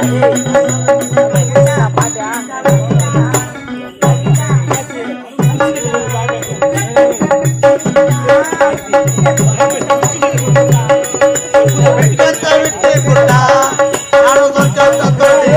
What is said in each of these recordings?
வெட்கத்தை விட்டு கொண்டா நானும் சொந்தத்தோடு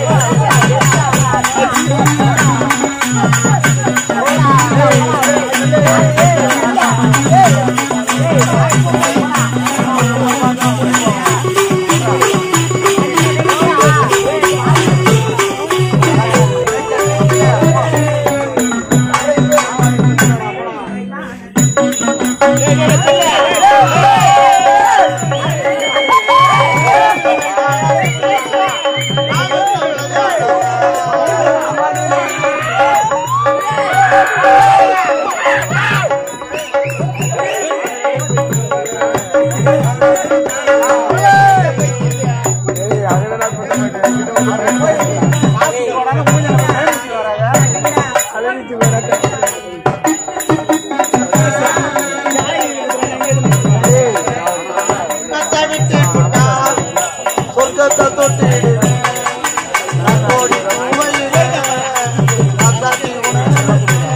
வெட்கத்தை விட்டு கொண்டா சொர்க்கத்தை தொட்டு நான் கோடி பூவையிலே காத்தாடி உனக்கு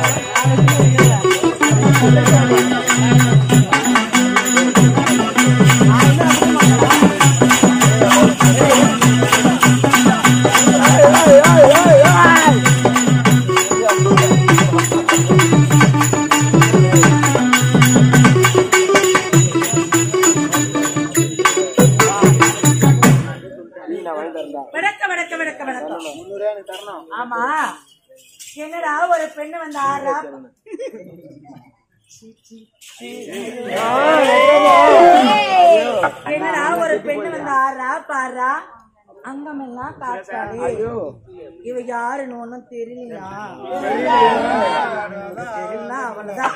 வணக்க வணக்க வணக்க வணக்கம் ஆமா என்னடா ஒரு பெண்ணு வந்து ஆறா என்னடா ஒரு பெண்ணு வந்து ஆறா பாரா அங்கமெல்லாம் காட்டாது இவ யாருன்னு ஒண்ணும் தெரியலையா தெரியல அவனதான்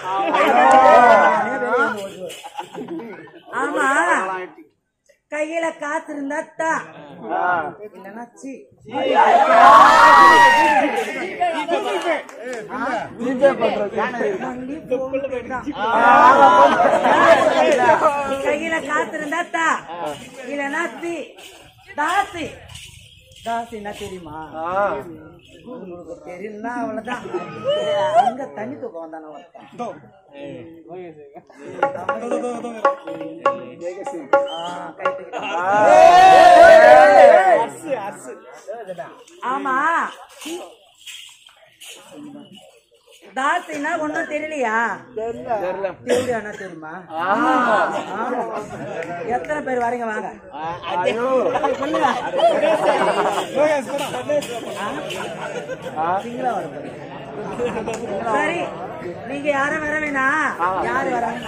ஆமா கையில காசு இருந்தா தா இல்லைன்னா சீ வண்டி போகுதுதான். கையில காசு இருந்தா தா இல்லைன்னா சி தாசி தாசின்னா தெரியுமா உங்களுக்கு தெரியலன்னா அவ்வளவுதான் அங்க தண்ணி தூக்கம் வந்தானே ஒருத்தன் ஆ, கை தூக்கிட்டான். ஆமா தாசினா ஒண்ணும் தெரியலையா தெரியலையானா தெரியுமா ஆமா. எத்தனை பேர் வரீங்க வாங்க சிங்களா வர போறீங்க. சரி நீங்க யாரும் வர வேணாம் யாரு வராங்க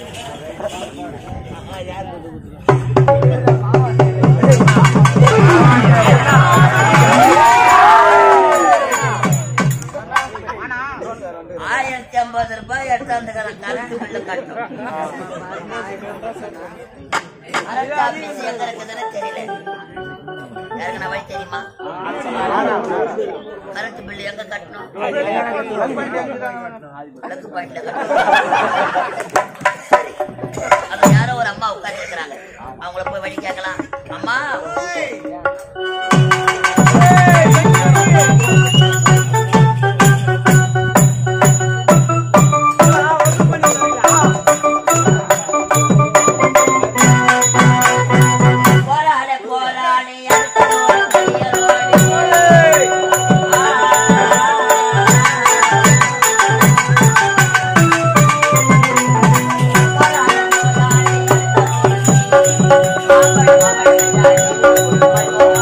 ஆயிரத்தி ஐம்பது ரூபாய் எடுத்தாந்து கரண்ட் பில்லு கட்டணும் கரண்ட் ஆபீஸ் எங்க இருக்குதுன்னு தெரியல யாருக்கு வழி தெரியுமா கரண்ட் பில்லு எங்க கட்டணும் விளக்கு பாயிண்ட்ல கட்டணும் சரி அது யாரோ ஒரு அம்மா உட்கார்ந்து இருக்கிறாங்க அவங்கள போய் வழி கேட்கலாம் அம்மா போராளே போராளே அடுத்த கையரோடி போராளே போராளே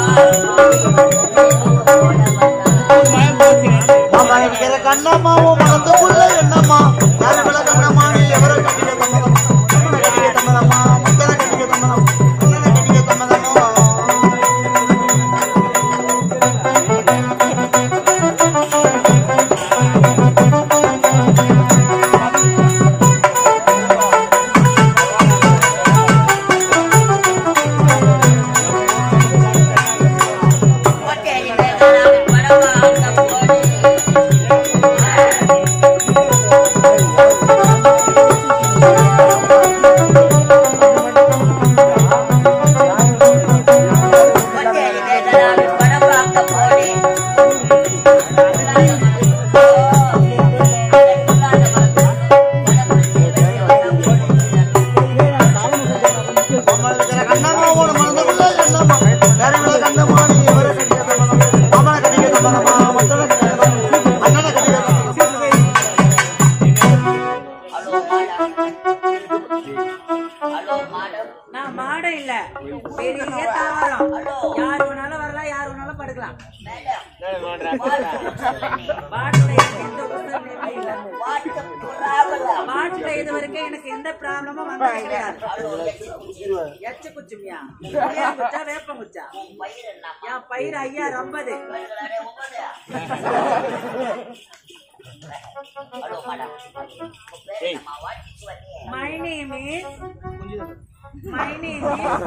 படுக்கலாம் மேடம் பாட்டுல எனக்கு எந்த உத்தரவுமே இல்ல வாட்டு புறாவலா பாட்டுல இது வரைக்கும் எனக்கு எந்த ப்ராப்ளமும் வந்தது கிடையாது எச்ச குச்சுமியா ஏன் குச்சா வேப்பம் குச்சா பயிர் என்ன என் பயிர் ஐயா ரொம்பது பயிர்களே உங்களே ஹலோ மேடம் பேர் என்னம்மா வாட்டிக்கு வந்தீங்க my name is my name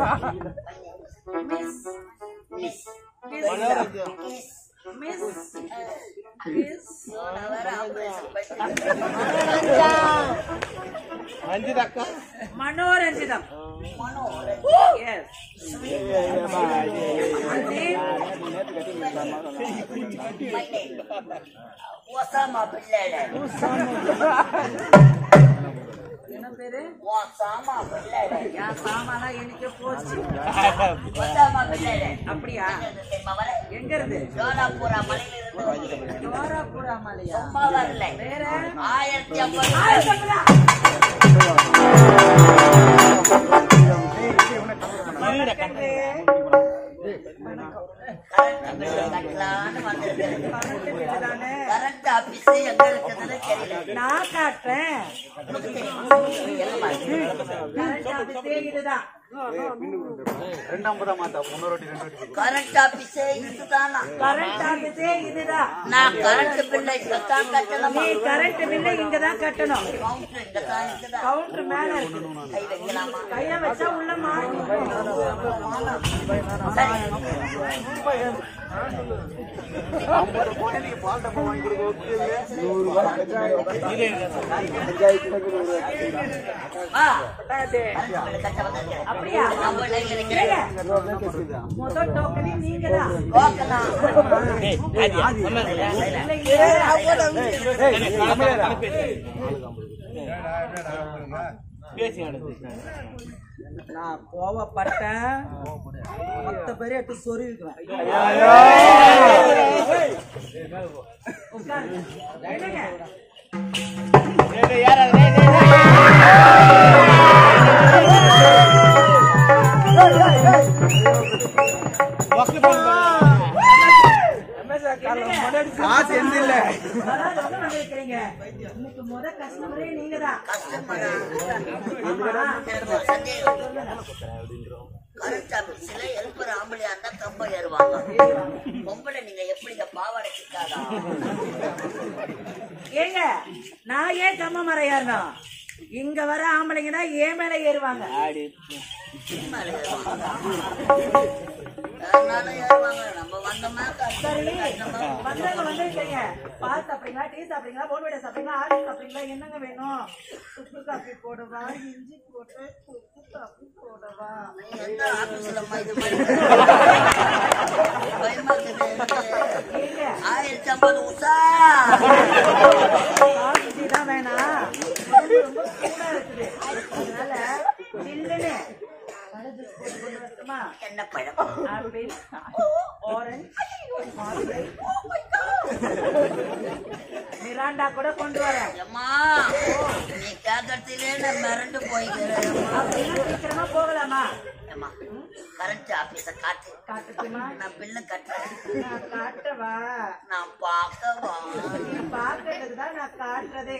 is miss miss miss miss நான் வேற ஆபரேஷன் பண்ணி மனோரஞ்சிதம் மனோ எஸ் நேம் ஒசாமா பிள்ளைட என்ன பேரு ஒசாமா பிள்ளைட என் சாமானா எனக்கு போச்சு ஒசாமா பிள்ளைட அப்படியா தெரியுமா வர எங்க இருந்து ஜோலாபுரா மலையில இருந்து ஜோராபுரா மலையா சும்மா வரல வேற ஆயிரத்தி ஐம்பது ஆயிரத்தம்பதா? வணக்கங்களே. கரண்ட் பில் கட்டலான்னு வந்திருக்கேன் கரண்ட் பில்லு தானே? கரண்ட் ஆபீஸ் எங்க இருக்குதுன்னு தெரியல நான் காட்டுறேன் உனக்கு தெரியுமா எங்கம்மா இருக்கு? கரண்ட் ஆபீஸே இதுதான் கரண்ட் ஆபீஸே இதுதானா கரண்ட் ஆபீஸே இதுதான் நான் கரண்ட் பில்லை இங்கதான் கட்டணுமா நீ கரண்ட் பில்லை இங்க தான் கட்டணும் கவுண்டர் இங்கதான் இருக்குதா கவுண்டர் மேல இருக்கு கை வைக்கலாமா கைய வச்சா உள்ள மாட்டிக்கும் சரி வா கரண்ட் பில் கட்ட வந்திருக்கேன் அப்படியா நம்ம லைன்ல நிக்கிறேன் இருங்க. முதல் டோக்கனே நீங்க தான் கோக்கலாம் நான் கோவப்பட்டேன் மொத்த பேரே எடுத்து சொருவிக்குவேன் உட்காரு. என்னங்க? காசு எந்த இல்ல வராது, வந்து வந்திருக்கிறீங்க. இன்னைக்கு முத கஸ்டமரே நீங்க தான் கஷ்டமாடா எனக்கு ஒரு சந்தேகம் கரண்ட் ஆபீஸ்ல ஹெல்ப்பர் ஆம்பளையா இருந்தா கம்ப ஏறுவாங்க பொம்பளை நீங்க எப்படிங்க பாவாடை சிக்காதா ஏங்க நான் ஏன் கம்ம மரம் ஏறணும் இங்க வர ஆம்பளைங்க தான் ஏன் மேல ஏறுவாங்க மேல ஏறுவாங்க யாருனாலும் ஏறுவாங்க நம்ம வந்தோமா சரி கஷ்டமா வந்தவங்க வந்திருக்கீங்க பால் சாப்பிடுறீங்களா டீ சாப்பிடுறீங்களா போன்விட சாப்பிடுறீங்களா ஆவி சாப்பிடுறீங்களா என்னங்க வேணும் சுக்கு காப்பி போடவா இஞ்சி போட்டு சுக்கு காப்பி போடவா எந்த ஆபீஸ்ல இது மாதிரி பயமா இருக்குது ஏங்க ஆயிரத்தி ஐம்பது உஷா காஃபி டீ தான் வேணாம் உடம்பு ரொம்ப சூடா இருக்குது அதனால சில்லுன்னு பழ ஜூஸ் போட்டு கொண்டு வரட்டுமா என்ன பழம் ஆப்பிள் ஆரஞ்சு மாதுளை மிராண்டா கூட கொண்டு வரேன் அம்மா நீ கேட்கறதுலே நான் மிரண்டு போய்க்கிறேன் அப்படின்னா சீக்கிரமா போகலாமா அம்மா கரண்ட் ஆபீஸ காட்டு காட்டுட்டுமா நான் பில்லு கட்டுறேன் நான் காட்டவா நான் பார்க்கவா நீ பாக்குறதுக்கு தான் நான் காட்டுறதே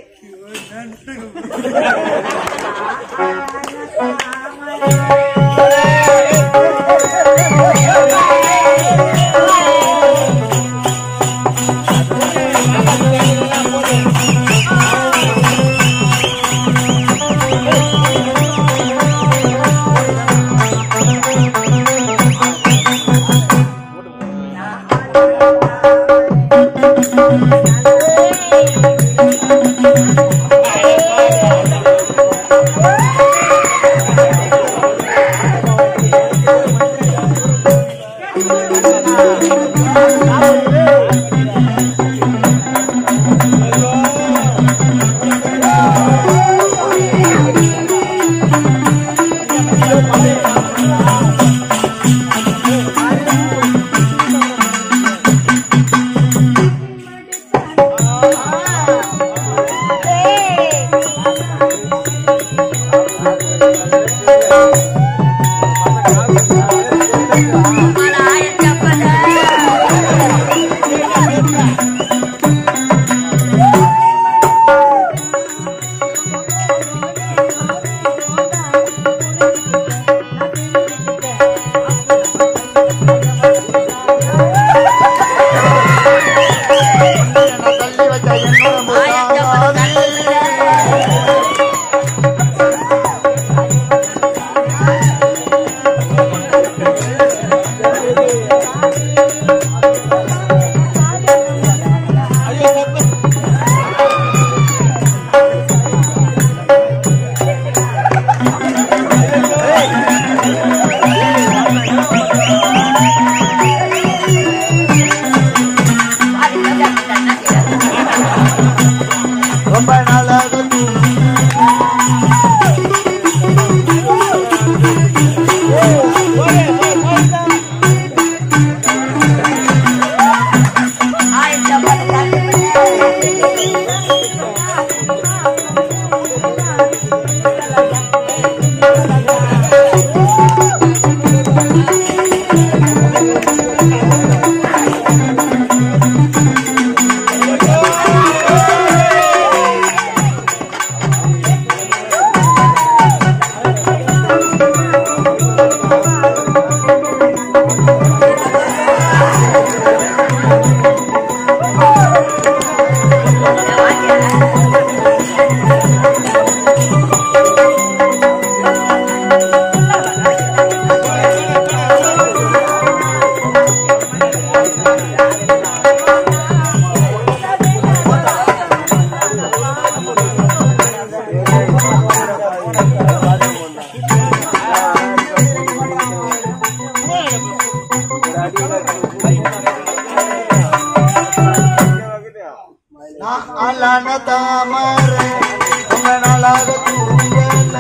நான் அலான தாமரை ரொம்ப நாளாக தூங்கல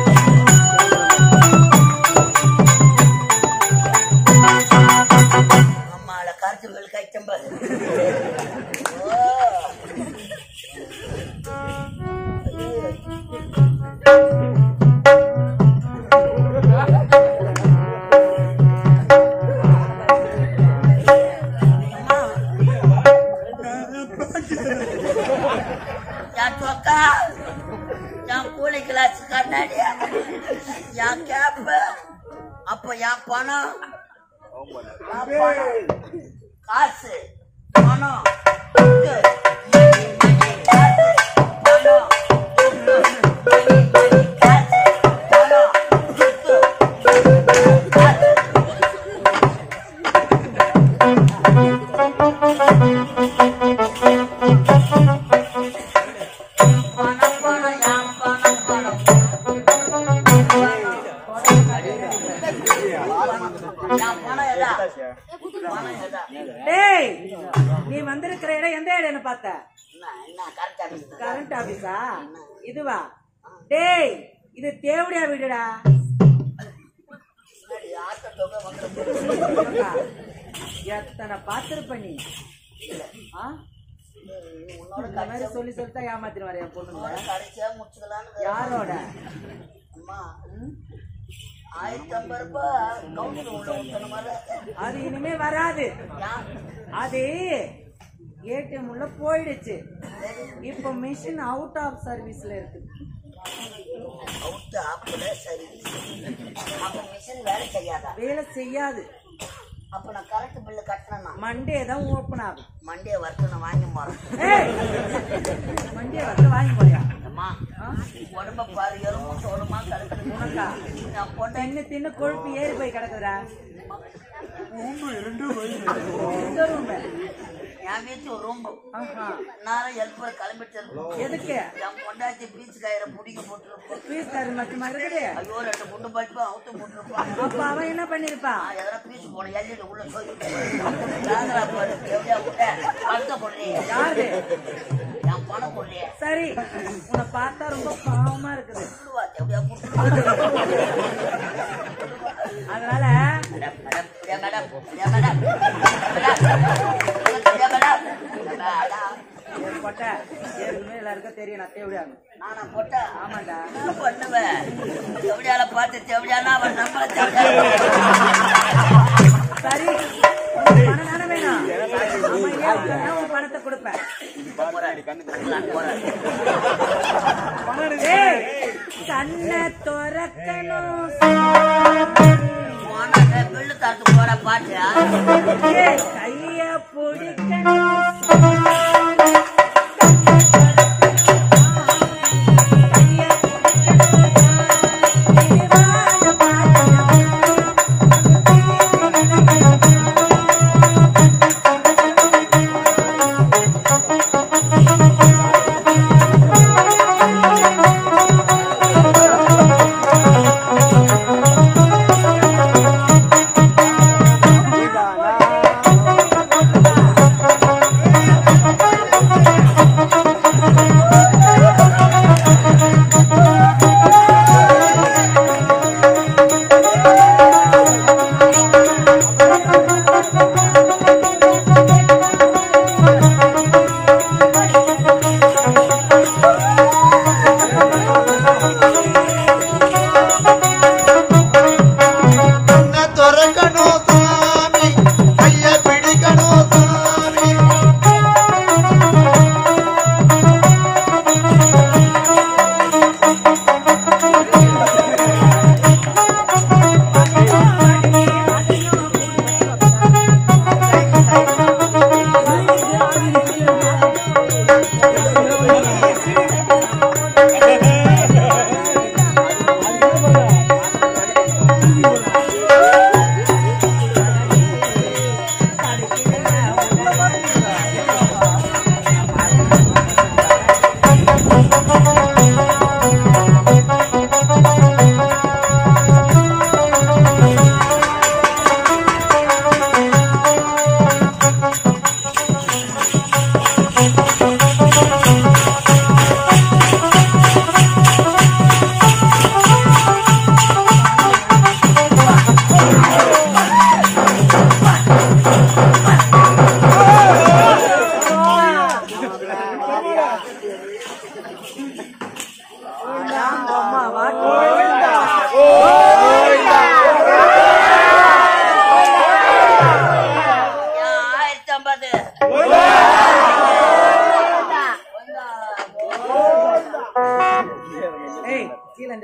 அம்மால கருத்துகள் கைச்சம்பல் என் சொக்கா என் கூலி கிளாஸ் கண்ணாடி என் கேப்பு அப்ப என் பணம் என் பணம், காசு பணம் துட்டு, மணி, மணி, காசு, பணம், துட்டு, மணி, மணி, காசு, பணம், துட்டு, காசு. பணம், பணம், என் பணம், பணம். என் பணம் எதா? பணம் எதா? டேய் நீ வந்திருக்கிற இடம் எந்த இடம்னு பார்த்த என்ன, என்ன correct ஆ பேசுறது? கரண்ட் ஆபீஸா இதுவா டேய் இது தேவடியா வீடுடா முன்னாடி ஆட்டோ தொகை வந்துருக்கு. எத்தனை பார்த்திருப்ப நீ ஆ? உன்னோட இந்த மாதிரி சொல்லி சொல்லிட்டா ஏமாத்தின்னு வர என் பொண்ணுங்க உன்னோட கடைசியா முடிச்சுக்கலான்னு யாரோட அம்மா ஆயிரத்தி ஐம்பது ரூபாய் கவுண்டர் உள்ள ஊத்தன மாதிரி இருக்கு. அது இனிமே வராது ஏன்? அது ஏடிஎம் உள்ள போயிடுச்சு இப்போ மிஷின் அவுட் ஆஃப் சர்வீஸ்ல இருக்கு அவுட் ஆப்புல சரி அப்ப மிஷின் வேலை செய்யாதா வேலை செய்யாது அப்ப நான் கரண்ட் பில்லு கட்டணும்னா மண்டே தான் ஓப்பன் ஆகும் மண்டே வரைக்கும் நான் வாங்கி போறேன் ஏய் மண்டே வந்து வாங்கி போறியா அம்மா உடம்ப பாரு எறும்பு சோளமா கலக்குது உனக்கா நான் பொண்ணு தின்னு தின்னு கொழுப்பு ஏறி போய் கிடக்குதுடா இந்த room. என் வீட்டு ஒரு ரூம்பு ஆஹா. நேரம் ஹெல்ப்பர் கிளம்பிட்டு இருக்கும் எதுக்கு என் பொண்டாட்டி பீச் கயிறை பிடிக்க போட்டுருப்போம் பீஸ் தரு மட்டுமா இருக்குது ஐயோ ரெண்டு குண்டு பல்பு அவுத்து போட்டுருப்பான் அப்ப அவன் என்ன பண்ணிருப்பான் நான் எதனா பீஸ் போன எல்லையில உள்ள சொல்லி யாரா பாரு எப்படியா விட்ட பணத்தை போடுறீங்க யாரு என் பணம் போடுறிய சரி உன்னை பார்த்தா ரொம்ப பாவமா இருக்குது சொல்லுவா எப்படியா கொடுத்துருவா அதனால madam madam Priya madam Priya madam madam Priya madam madam ஏன் கொட்ட ஏற்கனவே எல்லாருக்கும் தெரியும் நான் தேவையாங்க நானா போட்டா ஆமாண்டா என்ன பண்ணுவேன் தேவடியால பார்த்து தேவடியானா அவன் நம்மள தேவடியா சரி உனக்கு பணம் தானே வேணும் அவன் ஏற்கனவே உன் பணத்தை கொடுப்பேன் ஏய், கண்ணை துறக்கணும் பில்லு தரத்து போற பாட்டு ஏய், கைய பிடிக்கணும் கைய இதானா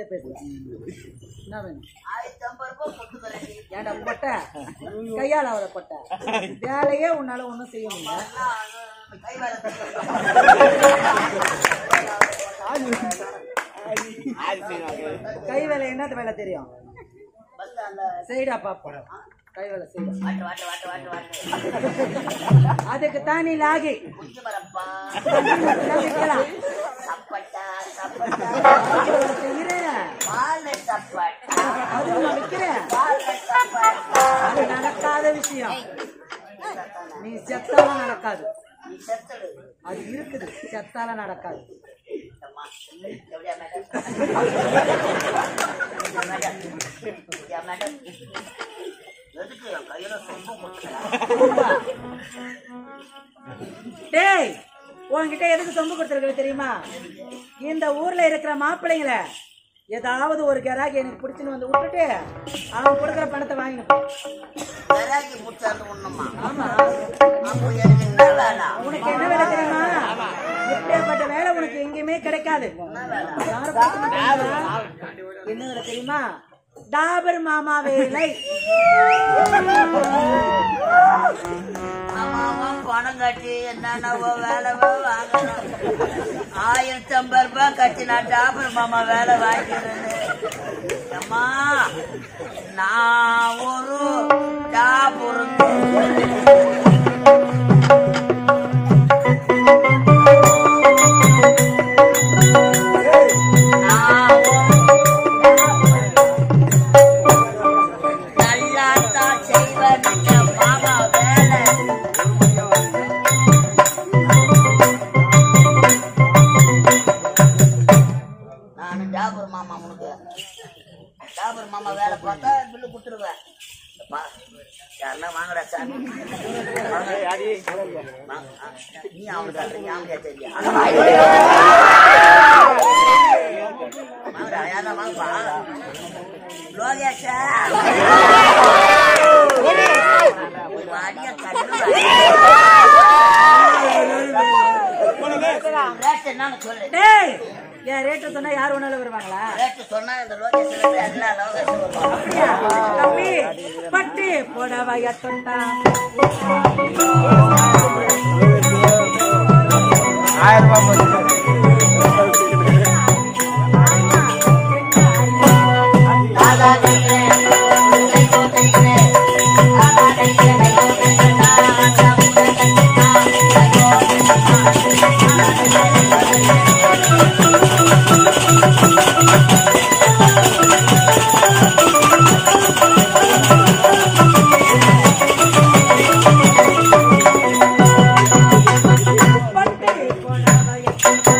மரியாதை பேசு என்ன வேணும் ஆயிரத்தி ஐம்பது ரூபாய் கொடுத்துக்கிறேன் ஏன்டா பொட்டை கையால் அவரை பொட்டை வேலையே உன்னால ஒன்றும் செய்ய முடியல கை வேலை கை வேலை என்னது வேலை தெரியும் பஸ் அந்த செய்டா பாப்போம் கை வேலை செய்டா வாட்டு வாட்டு வாட்டு வாட்டு வாட்டு அதுக்கு தான் நீ லாகி குஞ்சு மரப்பா விற்கலாம் சப்பட்டா சப்பட்டா செய்கிறேன் பால் சப்பட்டா அது நான் விற்கிறேன் பால் சப்பட்டா அது நடக்காத விஷயம் நீ செத்தாலும் நடக்காது நீ செத்துடு அது இருக்குது செத்தால நடக்காது அம்மா எப்படியா மேடம் மேடம் எப்படியா மேடம் எதுக்கு என் கையில சொம்பு கொடுக்குறேன் டேய் உன்கிட்ட எதுக்கு சொம்பு கொடுத்துருக்க தெரியுமா இந்த ஊர்ல இருக்கிற மாப்பிள்ளைங்கள ஏதாவது ஒரு கிராக்கி எனக்கு பிடிச்சுன்னு வந்து விட்டுட்டு அவன் கொடுக்குற பணத்தை வாங்கிட்டு போ. விராக்கி பிடிச்சாந்து ஒண்ணுமா ஆமா அப்போ எனக்கு என்ன வேலை உனக்கு என்ன வேலை தெரியுமா இப்படியாப்பட்ட வேலை உனக்கு எங்கேயுமே கிடைக்காது யாரை பார்த்து தெரியுமா? என்ன வேலை தெரியுமா டாபர் மாமா வேலை ஆமா ஆமா பணம் கட்டி என்னென்னவோ வேலை வாங்கணும் ஆயிரத்தி ஐம்பது ரூபாய் கட்டி நான் டாபர் மாமா வேலை வாங்கிக்கிறேன் அம்மா நான் ஒரு டாபர் நல்லா தான் செய்வேன் மாமா வேலை நானு ஜாபர் மாமா உனக்கு ஜாபர் மாமா வேலை பார்த்தா பில்லு கொடுத்துருவேன் அப்பா, யாருன்னா வாங்கடா சார் வாங்க, ஆ, நீ அவனுக்கு சொல்றீங்க அவனுக்கே தெரியா வாங்கடா யாரா வாங்கப்பா லோகேஷா வாடிய கண்ணு ரேட் என்னன்னு சொல்லு டேய் என் ரேட்டு சொன்னா யார் வேணாலும் வருவாங்களா ரேட்டு சொன்னா இந்த லோகேஷன் எல்லா லோகேஷன் வருவாங்க அப்படியா? தம்பி பட்டு புடவைய தொட்டா ஆயிரம் ரூபாய் போட்டு பட்டு புடவைய தொட்டா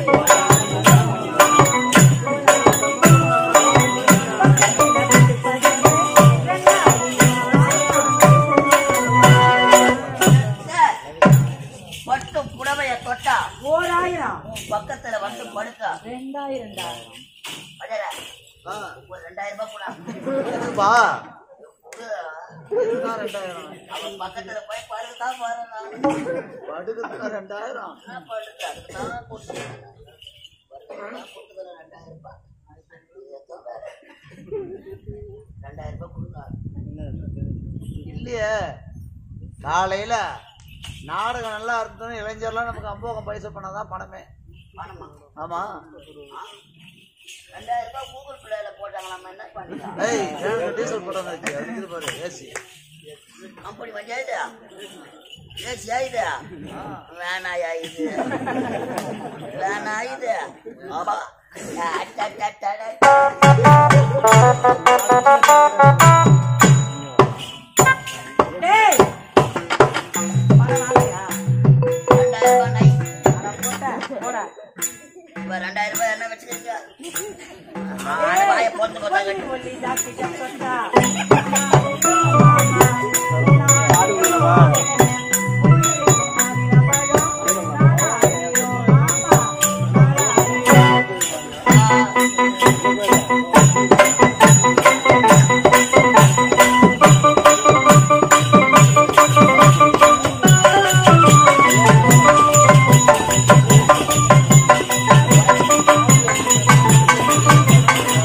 பட்டு புடவைய தொட்டா ஓராயிரம் உன் பக்கத்துல வந்து படுத்தா ரெண்டாயிரம்டா அடடா, ஒரு ரெண்டாயிரம் ரூபாய் கூட எதுப்பா அவன் பக்கத்துல போய் படுத்தான் பாருங்க படுக்கிறதுக்கு ரெண்டாயிரம் நான் படுத்து அதுக்கு தான் கொடுத்தேன் படுக்கிறதுக்கு கொடுத்துக்கிறேன் ரெண்டாயிரம் ரூபாய் ஏத்தோ வேற. ரெண்டாயிரம் ரூபாய் கொடுங்க இல்லையே காலையில நாடகம் நல்லா இருந்ததுன்னு இளைஞர்லாம் நமக்கு அம்போகம் பைசா பண்ணாதான் பணமே பணமா ஆமா ரெண்டாயிரம் ரூபாய் கூகுள் பிளேல போட்டாங்களாமா என்ன பண்ணிக்கலாம் ஏய் கிழங்கு டீசல் போட்டாங்க அது பாரு ஏசி கம்பெனி வந்தாயுதா ஏசி ஆயுதா வேணாயா இது வேணா இது ஆமா டேய் பரவாயில்லையா ரெண்டாயிரம் ரூபாய் நை. அட போட்ட, போடா இப்ப ரெண்டாயிரம் ரூபாய் என்ன வச்சுக்கிறீங்க வாயை போட்டு போட்டாங்க ஒல்லி ஜாஸ்தி சொத்தா ஆ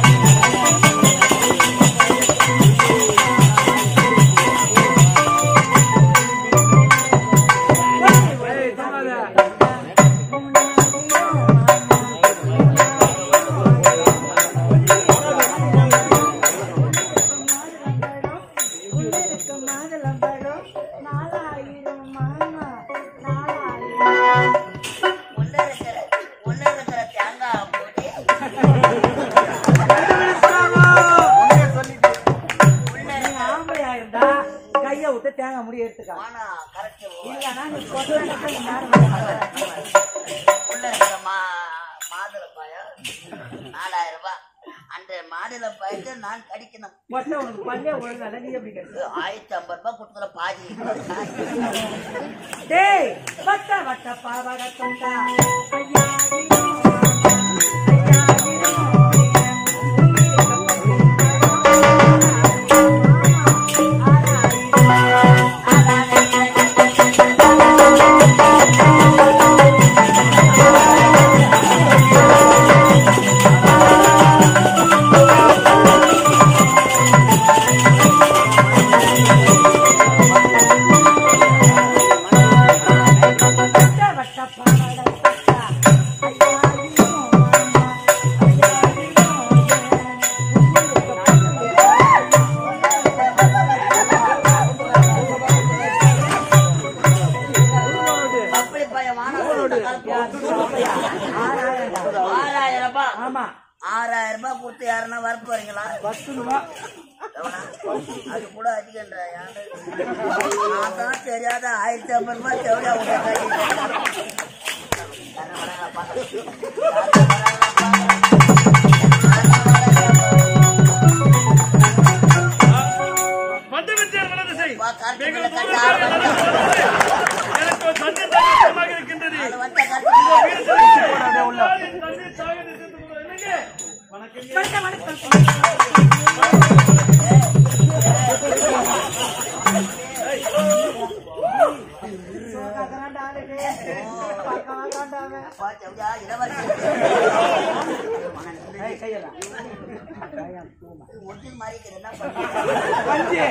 கரெக்ட் இல்லைன்னா நீ கொண்டு வந்தப்ப இந்த நேரம் வந்து உள்ள இருக்கிற மா மாதுளை பழம் நாலாயிரம் ரூபாய் அந்த மாதுளை பழத்தை நான் கடிக்கணும் மொத்தம் உனக்கு பல்லே ஒழுங்கால நீ எப்படி கேட்டு ஆயிரத்தி ஐம்பது ரூபாய் கொடுக்குற பாதி டேய் வட்ட வட்ட பாவாட தொண்டா ஐயா வட்ட வட்ட பாவாட தொண்டா ஐயா அப்படி பையன் வானம் ஆறாயிரம் ஆறாயிரம் ரூபாய் ஆமா ஆறாயிரம் ரூபாய் கொடுத்து யாருன்னா வர போறீங்களா எவனா? அது கூட அதிகன்ற நான் தான் தெரியாத ஆயிரத்தி ஐம்பது ரூபாய் தேவையா உங்க கையில் வந்து விட்டேன் வலது செய். வா, கார்த்திகை வெகு கட்டா. தூரத்தில் எனக்கு ஒரு தண்ணீர் தாகமாக இருக்கின்றது. அது வந்த கருத்து வீடு சென்று என் தண்ணீர் தாகத்தை தீர்த்துக் கொள்ள என்னங்க? வணக்கங்க. வணக்கம் வணக்கம் சோகாதராண்டா ஆளு டேய். பக்கமா தாண்டாவே. அப்பா, தேவையா இளவரசி ஏய், கையெடா. ஒட்டில் மாறிக்கிறது என்ன பண்ணுறது வஞ்சி.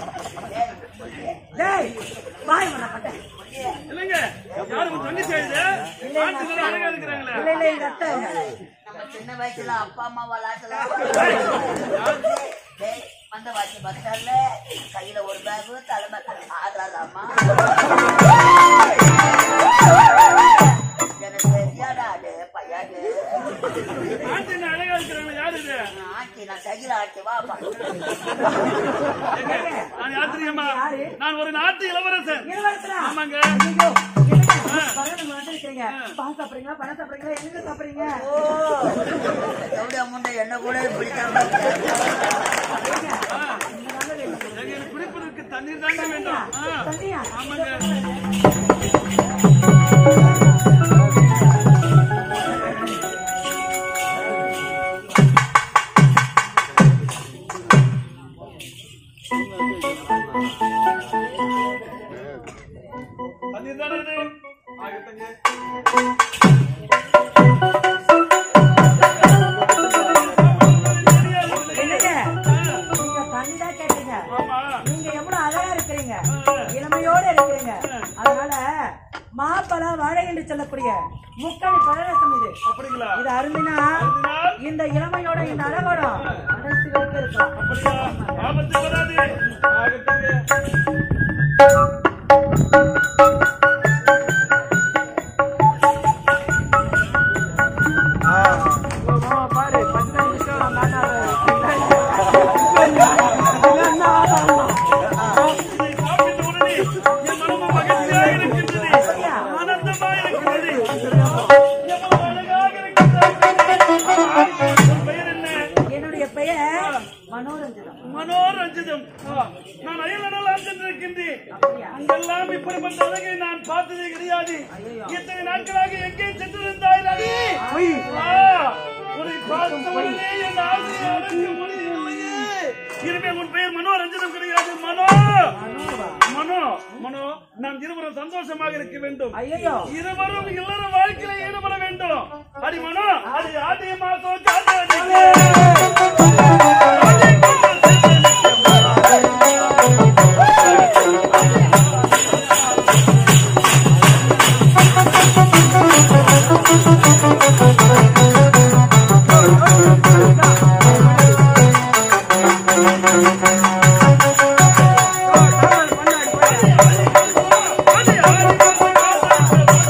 டேய், வாய் உன்னை பட்டேன். இல்லைங்க, யாரு உன் தங்கச்சி ஆயிடுது? ஆட்டுக்குள்ள அழகா இருக்கிறாங்களே. இல்ல, இல்ல, எங்க அத்தை. நம்ம சின்ன வயசுல அப்பா அம்மா விளாட்டலாம் டேய், வந்த வாட்சி பஸ் ஸ்டாண்ட்ல கையில ஒரு பேகு தலைமை ஆதாராமா எனக்கு தெரியாதா அது பையன் ஆட்டு என்ன அழகா இருக்கிறாங்களே, யாரு இது? ஆட்சி நான் கையில ஆட்சி வாப்பா ஏங்க, நான் யார் தெரியுமா? நான் ஒரு நாட்டு இளவரசன் இளவரசரா? ஆமாங்க ஐயோ, என்னங்க, பகலுக்கு வந்திருக்கீங்க. பால் சாப்பிடுறீங்களா, பழம் சாப்பிடுறீங்களா, என்னங்க சாப்பிடுறீங்க? ஓ எவ்வளோ முண்டை என்ன கூட இப்படித்தான் ஏங்க, இந்த நாள்ல வேணும். ஏங்க, எனக்கு குடிப்பதற்கு தண்ணீர் தாங்க வேண்டும் ஆ, தண்ணியா? ஆமாங்க தண்ணீர் தானே இது ஆகட்டுங்க என்னங்க, நீங்க தண்ணி தான் கேட்டீங்க. ஆமா நீங்க எவ்வளவு அழகா இருக்கிறீங்க இளமையோட இருக்கிறீங்க அதனால மாப்பழம் வாழை என்று சொல்லக்கூடிய முக்கணி பழரசம் இது அப்படிங்களா இது அருந்தினா அருந்தினால்? இந்த இளமையோட இந்த அழகோட கடைசி வரைக்கும் இருக்கும் அப்படியா ஆபத்து வராது ஆகட்டுங்க இதை சாப்பிட்ட உடனே என் மனமும் மகிழ்ச்சியாக இருக்கின்றது ஆனந்தமாக இருக்கின்றது எவ்வளவு அழகாக இருக்கின்றது உன் பெயர் என்ன என்னுடைய பெயர் மனோரஞ்சனம் மனோரஞ்சிதம் ஆ, நான் அயலடலாம் சென்றிருக்கின்றேன் அங்கெல்லாம் இப்படிப்பட்ட அழகை நான் பார்த்ததே கிடையாது இத்தனை நாட்களாக எங்கே சென்றிருந்தாய் ராணி? ஆ, உன்னை பார்த்த உடனே என் ஆசையை அடக்க முடியவில்லையே. இனிமேல் உன் பெயர் மனோரஞ்சிதம் கிடையாது மனோ மனோ மனோ நாம் இருவரும் சந்தோஷமாக இருக்க வேண்டும் ஐயோ இருவரும் இல்லற வாழ்க்கையில ஈடுபட வேண்டும் அடி மனோ அடி ஆடி மாசம் ஜாதி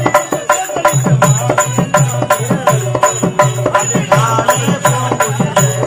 ஆ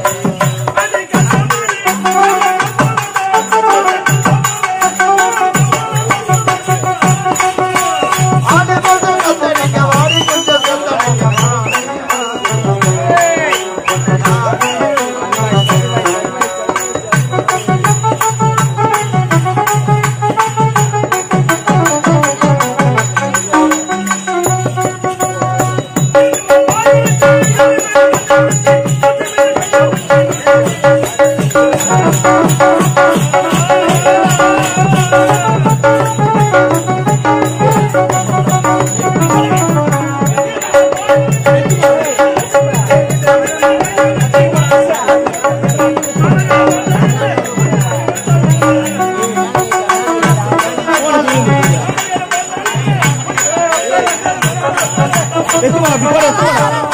எத்துமா அப்படி போட